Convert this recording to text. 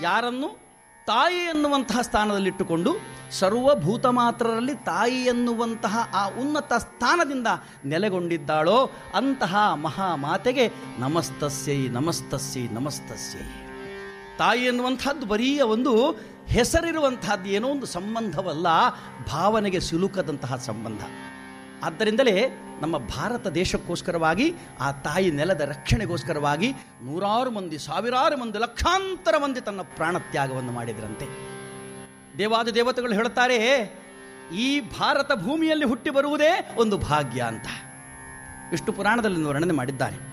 ಯಾರನ್ನು ತಾಯಿ ಎನ್ನುವಂತಹ ಸ್ಥಾನದಲ್ಲಿಟ್ಟುಕೊಂಡು ಸರ್ವಭೂತ ಮಾತ್ರರಲ್ಲಿ ತಾಯಿ ಎನ್ನುವಂತಹ ಆ ಉನ್ನತ ಸ್ಥಾನದಿಂದ ನೆಲೆಗೊಂಡಿದ್ದಾಳೋ ಅಂತಹ ಮಹಾಮಾತೆಗೆ ನಮಸ್ತಸ್ಯೈ ನಮಸ್ತಸ್ಯೈ ನಮಸ್ತಸ್ಯೈ ತಾಯಿ ಎನ್ನುವಂಥದ್ದು ಬರೀ ಒಂದು ಹೆಸರಿರುವಂತಹದ್ದು ಏನೋ ಒಂದು ಸಂಬಂಧವಲ್ಲ ಭಾವನೆಗೆ ಸಿಲುಕದಂತಹ ಸಂಬಂಧ ಆದ್ದರಿಂದಲೇ ನಮ್ಮ ಭಾರತ ದೇಶಕ್ಕೋಸ್ಕರವಾಗಿ ಆ ತಾಯಿ ನೆಲದ ರಕ್ಷಣೆಗೋಸ್ಕರವಾಗಿ ನೂರಾರು ಮಂದಿ ಸಾವಿರಾರು ಮಂದಿ ಲಕ್ಷಾಂತರ ಮಂದಿ ತನ್ನ ಪ್ರಾಣತ್ಯಾಗವನ್ನು ಮಾಡಿದ್ರಂತೆ ದೇವಾದ ದೇವತೆಗಳು ಹೇಳುತ್ತಾರೆ ಈ ಭಾರತ ಭೂಮಿಯಲ್ಲಿ ಹುಟ್ಟಿ ಬರುವುದೇ ಒಂದು ಭಾಗ್ಯ ಅಂತ ವಿಷ್ಣು ಪುರಾಣದಲ್ಲಿ ಒಂದು ವರ್ಣನೆ ಮಾಡಿದ್ದಾರೆ